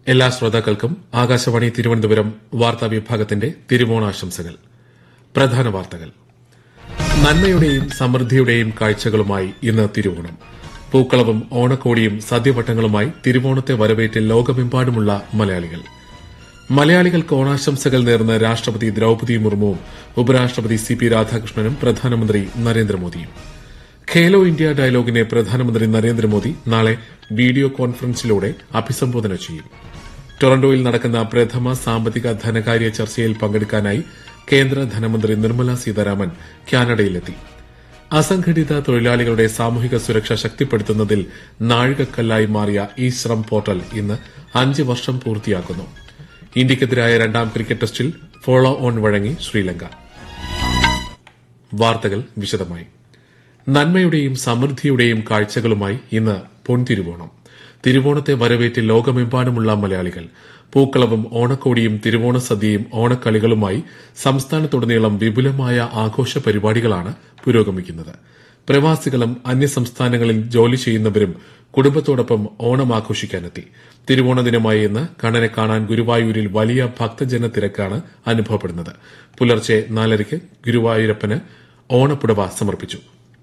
എല്ലാ ശ്രോതാക്കൾക്കും ആകാശവാണി തിരുവനന്തപുരം വാർത്താ വിഭാഗത്തിന്റെ തിരുവോണാശംസകൾ പ്രധാന വാർത്തകൾ നന്മയുടെയും സമൃദ്ധിയുടെയും കാഴ്ചകളുമായി ഇന്ന് തിരുവോണം പൂക്കളവും ഓണക്കോടിയും സദ്യവട്ടങ്ങളുമായി തിരുവോണത്തെ വരവേറ്റ് ലോകമെമ്പാടുമുള്ള മലയാളികൾ മലയാളികൾക്ക് ഓണാശംസകൾ നേർന്ന് രാഷ്ട്രപതി ദ്രൌപദി മുർമുവും ഉപരാഷ്ട്രപതി സി പി രാധാകൃഷ്ണനും പ്രധാനമന്ത്രി നരേന്ദ്രമോദിയും ഖേലോ ഇന്ത്യ ഡയലോഗിനെ പ്രധാനമന്ത്രി നരേന്ദ്രമോദി നാളെ വീഡിയോ കോൺഫറൻസിലൂടെ അഭിസംബോധന ചെയ്യും ടൊറന്റോയിൽ നടക്കുന്ന പ്രഥമ സാമ്പത്തിക ധനകാര്യ ചർച്ചയിൽ പങ്കെടുക്കാനായി കേന്ദ്ര ധനമന്ത്രി നിർമ്മല സീതാരാമൻ കാനഡയിലെത്തി അസംഘടിത തൊഴിലാളികളുടെ സാമൂഹിക സുരക്ഷ ശക്തിപ്പെടുത്തുന്നതിൽ നാഴികക്കല്ലായി മാറിയ ഈ ശ്രം പോർട്ടൽ ഇന്ന് അഞ്ച് വർഷം പൂർത്തിയാക്കുന്നു ഇന്ത്യയ്ക്കെതിരായ രണ്ടാം ക്രിക്കറ്റ് ടെസ്റ്റിൽ ഫോളോ ഓൺ വഴങ്ങി ശ്രീലങ്ക വാർത്തകൾ വിശദമായി നന്മയുടെയും സമൃദ്ധിയുടെയും കാഴ്ചകളുമായി ഇന്ന് പൊൻതിരുവോണം തിരുവോണത്തെ വരവേറ്റ് ലോകമെമ്പാടുമുള്ള മലയാളികൾ പൂക്കളവും ഓണക്കോടിയും തിരുവോണ സദ്യയും ഓണക്കളികളുമായി സംസ്ഥാനത്തുടനീളം വിപുലമായ ആഘോഷ പരിപാടികളാണ് പുരോഗമിക്കുന്നത് പ്രവാസികളും അന്യസംസ്ഥാനങ്ങളിൽ ജോലി ചെയ്യുന്നവരും കുടുംബത്തോടൊപ്പം ഓണം ആഘോഷിക്കാനെത്തി തിരുവോണ ദിനമായി ഇന്ന് കണ്ണനെ കാണാൻ ഗുരുവായൂരിൽ വലിയ ഭക്തജന തിരക്കാണ് അനുഭവപ്പെടുന്നത് പുലർച്ചെ നാലരയ്ക്ക് ഗുരുവായൂരപ്പന് ഓണപ്പുടവ സമർപ്പിച്ചു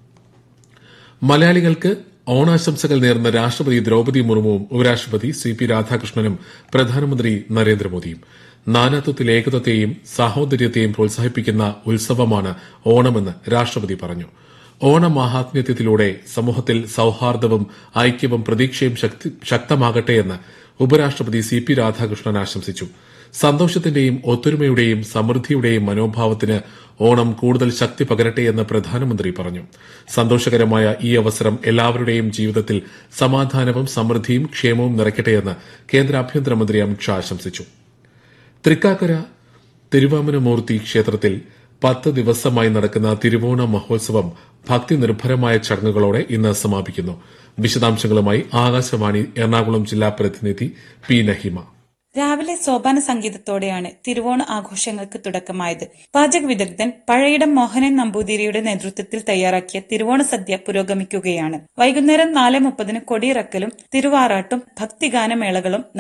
മലയാളികൾക്ക് ഓണാശംസകൾ നേർന്ന രാഷ്ട്രപതി ദ്രൌപദി മുർമുവും ഉപരാഷ്ട്രപതി സി പി രാധാകൃഷ്ണനും പ്രധാനമന്ത്രി നരേന്ദ്രമോദിയും നാനാത്വത്തിൽ ഏകത്വത്തെയും സാഹോദര്യത്തെയും പ്രോത്സാഹിപ്പിക്കുന്ന ഉത്സവമാണ് ഓണമെന്ന് രാഷ്ട്രപതി പറഞ്ഞു ഓണമാഹാത്മ്യത്തിലൂടെ സമൂഹത്തിൽ സൌഹാർദ്ദവും ഐക്യവും പ്രതീക്ഷയും ശക്തമാകട്ടെയെന്ന് ഉപരാഷ്ട്രപതി സി പി രാധാകൃഷ്ണൻ ആശംസിച്ചു സന്തോഷത്തിന്റെയും ഒത്തൊരുമയുടെയും സമൃദ്ധിയുടെയും മനോഭാവത്തിന് ഓണം കൂടുതൽ ശക്തി പകരട്ടെയെന്ന് പ്രധാനമന്ത്രി പറഞ്ഞു സന്തോഷകരമായ ഈ അവസരം എല്ലാവരുടെയും ജീവിതത്തിൽ സമാധാനവും സമൃദ്ധിയും ക്ഷേമവും നിറയ്ക്കട്ടെയെന്ന് കേന്ദ്ര ആഭ്യന്തരമന്ത്രി അമിത്ഷാ ആശംസിച്ചു തൃക്കാക്കര തിരുവാമനമൂർത്തി ക്ഷേത്രത്തിൽ പത്ത് ദിവസമായി നടക്കുന്ന തിരുവോണ മഹോത്സവം ഭക്തി നിർഭരമായ ചടങ്ങുകളോടെ ഇന്ന് സമാപിക്കുന്നു വിശദാംശങ്ങളുമായി ആകാശവാണി എറണാകുളം ജില്ലാ പ്രതിനിധി പി നഹിമ രാവിലെ സോപാന സംഗീതത്തോടെയാണ് തിരുവോണ ആഘോഷങ്ങൾക്ക് തുടക്കമായത് പാചക വിദഗ്ധൻ പഴയിടം മോഹനൻ നമ്പൂതിരിയുടെ നേതൃത്വത്തിൽ തയ്യാറാക്കിയ തിരുവോണ സദ്യ പുരോഗമിക്കുകയാണ് വൈകുന്നേരം നാല് മുപ്പതിന് കൊടിയിറക്കലും തിരുവാറാട്ടും ഭക്തിഗാനമേളകളും